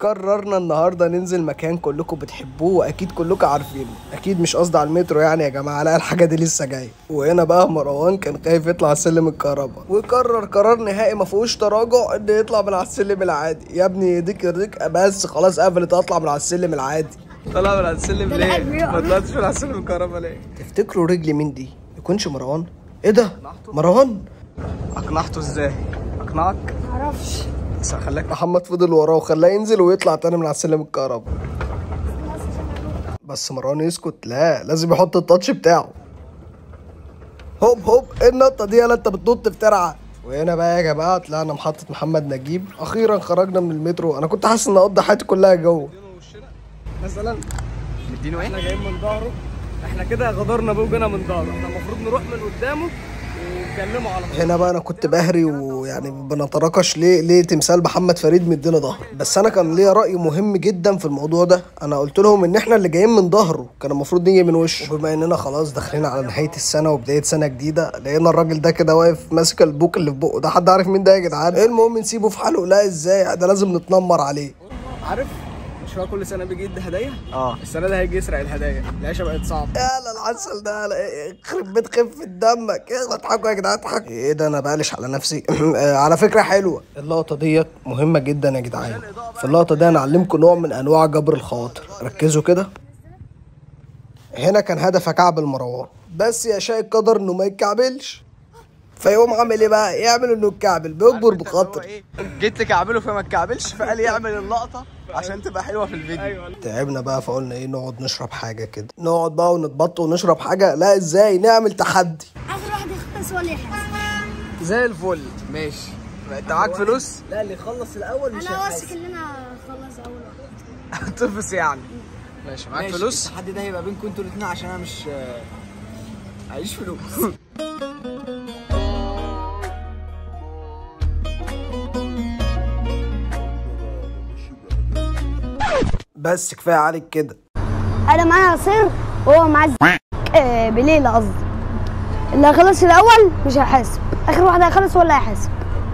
قررنا النهارده ننزل مكان كلكم بتحبوه واكيد كلكم عارفينه اكيد مش قصدي على المترو يعني يا جماعه لا الحاجه دي لسه جايه وهنا بقى مروان كان خايف يطلع على سلم الكهرباء وقرر قرار نهائي ما فيهوش تراجع ان يطلع من على السلم العادي يا ابني يديك يرضيك بس خلاص قفلت اطلع من على السلم العادي طلع من على السلم ده ليه؟ الأدمير. ما طلعتش من على السلم الكهرباء ليه؟ تفتكروا رجلي مين دي يكونش مروان ايه ده مروان اقنعته ازاي؟ اقنعك؟ معرفش بس خلاك محمد فضل وراه وخلاه ينزل ويطلع تاني من على السلم الكهرباء بس مروان يسكت لا لازم يحط التاتش بتاعه هوب هوب ايه النطه دي يالا انت بتنط في ترعه وهنا بقى يا جماعه طلعنا محطه محمد نجيب اخيرا خرجنا من المترو انا كنت حاسس ان اقضي حياتي كلها جوه مثلا مدينه احنا ايه؟ جايين من ظهره احنا كده غدرنا بيه وجينا من ظهره احنا المفروض نروح من قدامه ونكلمه على طول هنا بقى انا كنت بهري ويعني بنتناقش ليه ليه تمثال محمد فريد مدينا ظهر بس انا كان ليا راي مهم جدا في الموضوع ده انا قلت لهم ان احنا اللي جايين من ظهره كان المفروض نيجي من وشه وبما اننا خلاص داخلين على نهايه السنه وبدايه سنه جديده لقينا الراجل ده كده واقف ماسك البوك اللي في بقه ده حد عارف مين ده يا جدعان ايه المهم نسيبه في حاله لا ازاي ده لازم نتنمر عليه عارف مش هو كل سنه بيجي يدي هدايا؟ اه السنه دي هيجي يسرق الهدايا العيشه بقت صعبه يالا العسل ده يالا إيه، يخرب بيت خفة دمك يلا اضحكوا يا جدعان اضحكوا ايه ده انا بقلش على نفسي آه، على فكرة حلوة اللقطة ديت مهمة جدا يا جدعان في اللقطة دي انا اعلمكم نوع من انواع جبر الخواطر ركزوا كده هنا كان هدف كعب المروان بس يشاء القدر انه ما يتكعبلش فيقوم عامل ايه بقى يعمل انه يتكعبل بيجبر بخاطر جيت لك اعمله فما اتكعبلش فقال لي اعمل اللقطه عشان تبقى حلوه في الفيديو ايوه تعبنا بقى فقلنا ايه نقعد نشرب حاجة كده نقعد بقى ونتبط ونشرب حاجة لا ازاي نعمل تحدي اخر واحد يخلص ولا يحاسب زي الفل ماشي انت معاك فلوس؟ لا اللي يخلص الاول انا واثق ان انا هخلص اول واحد تفس يعني ماشي معاك ماشي، فلوس؟ التحدي ده هيبقى بينكم انتوا الاثنين عشان انا مش معيش فلوس بس كفايه عليك كده انا معايا عصير وهو معاه الزق آه بليله قصدي اللي هيخلص الاول مش هيحاسب اخر واحد هيخلص ولا هيحاسب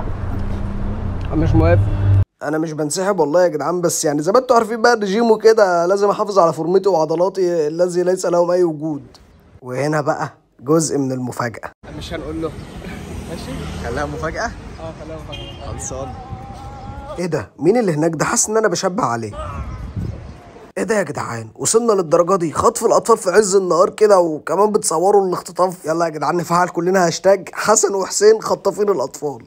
مش موافق انا مش بنسحب والله يا جدعان بس يعني زي ما انتوا عارفين بقى الرجيم وكده لازم احافظ على فورمتي وعضلاتي الذي ليس لهم اي وجود وهنا بقى جزء من المفاجاه مش هنقول له ماشي؟ خليها مفاجاه اه خليها مفاجأة. خلصان ايه ده مين اللي هناك ده حاسس ان انا بشبه عليه ايه ده يا جدعان وصلنا للدرجه دي خطف الاطفال في عز النهار كده وكمان بتصوروا الاختطاف يلا يا جدعان نفعل كلنا هاشتاج حسن وحسين خطافين الاطفال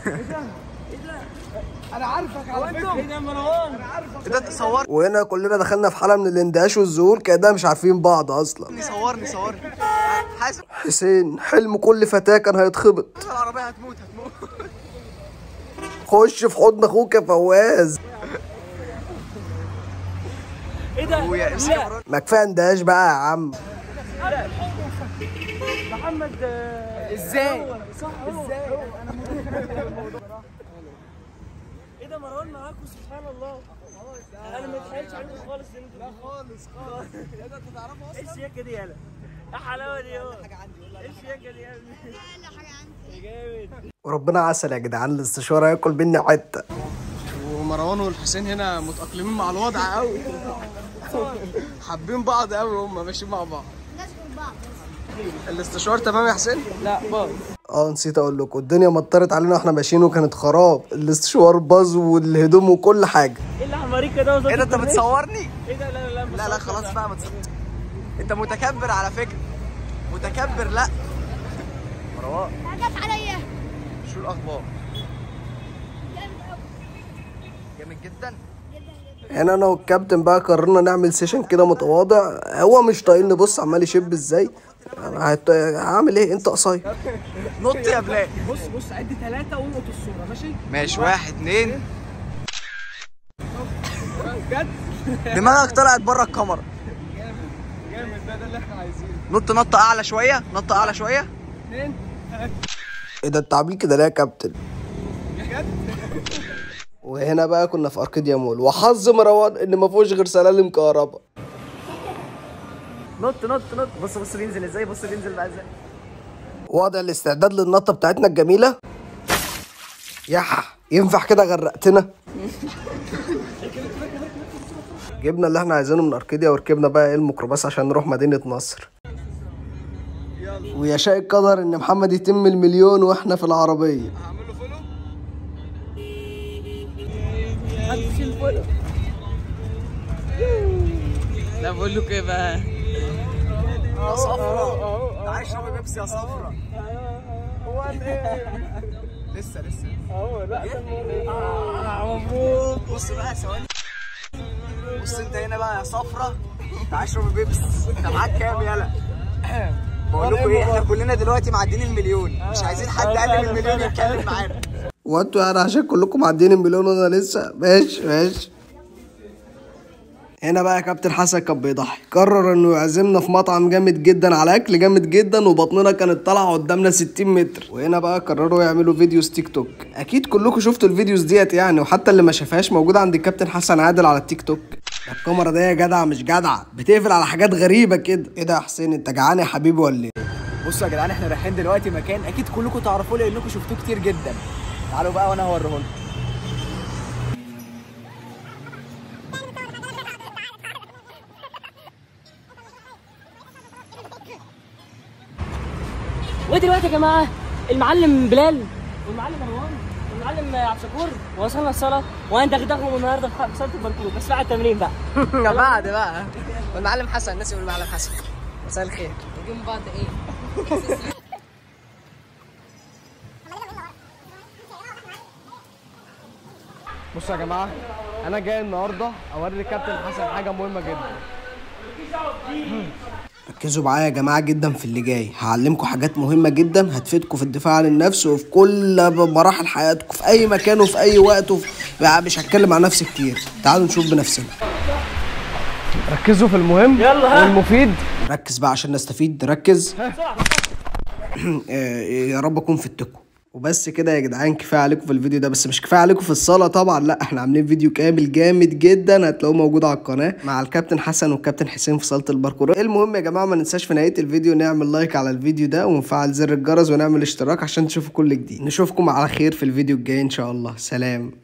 انا عارفك على فكره ايه ده مروان انا عارفك ايه ده انت صورني وهنا كلنا دخلنا في حاله من الاندهاش والذهول كده مش عارفين بعض اصلا صورني صورني حاسب حسين حلم كل فتاه كان هيتخبط العربيه هتموت هتموت خش في حضن اخوك يا فواز ايه ده؟ ويا امسك يا مروان ما كفايه اندهاش بقى يا عم محمد آه، ازاي صح ازاي؟ ايه ده مروان معاكم سبحان الله انا ما اتخيلش عنكم خالص ان لا خالص خالص ايه ده انت تعرفه اصلا؟ ايه الشياكه دي يالا؟ ايه الحلاوه دي يالا؟ ايه الشياكه دي يا ابني؟ جامد وربنا عسل يا جدعان الاستشاره ياكل مني حته ومروان والحسين هنا متأقلمين مع الوضع قوي حابين بعض قوي هم ماشيين مع بعض الاستشوار تمام يا حسين؟ لا باظ اه نسيت اقول لكم الدنيا مطرت علينا واحنا ماشيين وكانت خراب الاستشوار باظ والهدوم وكل حاجه ايه اللي حماريك كده ايه ده انت بتصورني ايه ده لا لا لا لا خلاص بقى ما تصور انت متكبر على فكره متكبر لا مروان جت عليا شو الاخبار جامد جدا يعني انا والكابتن بقى قررنا نعمل سيشن كده متواضع هو مش طايقني نبص عمال يشب ازاي أنا هت- هعمل ايه انت قصير نط يا بلال بص بص عد ثلاثة والقط الصورة ماشي؟ ماشي واحد اتنين بجد؟ دماغك طلعت بره الكاميرا جامد ده ده اللي احنا عايزينه نط نطه اعلى شويه نطه اعلى شويه اثنين ايه ده انت عامل كده ليه يا كابتن بجد؟ وهنا بقى كنا في اركيديا مول وحظ مروان ان ما فيهوش غير سلالم كهرباء نط نط نط بص بص بينزل ازاي بص بينزل بقى ازاي وضع الاستعداد للنطه بتاعتنا الجميله يح ينفع كده غرقتنا جبنا اللي احنا عايزينه من اركيديا وركبنا بقى ايه الميكروباص عشان نروح مدينة نصر ويشاء القدر ان محمد يتم المليون واحنا في العربية لا بقول لكم ايه بقى يا صفرة تعالى اشرب بيبسي يا صفرة لسه لسه آه، مبروك بص بقى ثواني بص انت هنا بقى يا صفرة تعالى اشرب بيبس انت معاك كام يلا بقول لكم ايه احنا كلنا دلوقتي معديين المليون مش عايزين حد اقل من المليون يتكلم معانا وانتوا يعني عشان كلكم معديين المليون وانا لسه ماشي ماشي هنا بقى كابتن حسن كان بيضحي قرر انه يعزمنا في مطعم جامد جدا على اكل جامد جدا وبطننا كانت طالعه قدامنا 60 متر وهنا بقى قرروا يعملوا فيديوز تيك توك اكيد كلكم شفتوا الفيديوز ديت يعني وحتى اللي ما شافهاش موجوده عند الكابتن حسن عادل على التيك توك ده الكاميرا دي يا جدع مش جدعه بتقفل على حاجات غريبه كده ايه ده يا حسين انت جعان يا حبيبي ولا ايه بصوا يا جدعان احنا رايحين دلوقتي مكان اكيد كلكم تعرفوه لانكم شفتوه كتير جدا تعالوا بقى وانا هوريه لكم ودلوقتي يا جماعه المعلم بلال والمعلم مروان والمعلم عبد الشكور وصلنا الصلاه وانا دغدغهم النهارده في صاله الباركور بس بعد التمرين بقى بعد بقى والمعلم حسن الناس يقولوا المعلم حسن مساء الخير جنب بعض ايه بصوا يا جماعه انا جاي النهارده اوري الكابتن حسن حاجه مهمه جدا ركزوا معايا يا جماعه جدا في اللي جاي هعلمكم حاجات مهمه جدا هتفيدكم في الدفاع عن النفس وفي كل مراحل حياتكم في اي مكان وفي اي وقت وفي... بقى مش هتكلم عن نفسي كتير تعالوا نشوف بنفسنا ركزوا في المهم يلا ها. والمفيد ركز بقى عشان نستفيد ركز آه، يا رب اكون فدتكم وبس كده يا جدعان كفايه عليكم في الفيديو ده بس مش كفايه عليكم في الصاله طبعا لا احنا عاملين فيديو كامل جامد جدا هتلاقوه موجود على القناه مع الكابتن حسن والكابتن حسين في صاله الباركور المهم يا جماعه ما ننساش في نهايه الفيديو نعمل لايك على الفيديو ده ونفعل زر الجرس ونعمل اشتراك عشان تشوفوا كل جديد نشوفكم على خير في الفيديو الجاي ان شاء الله سلام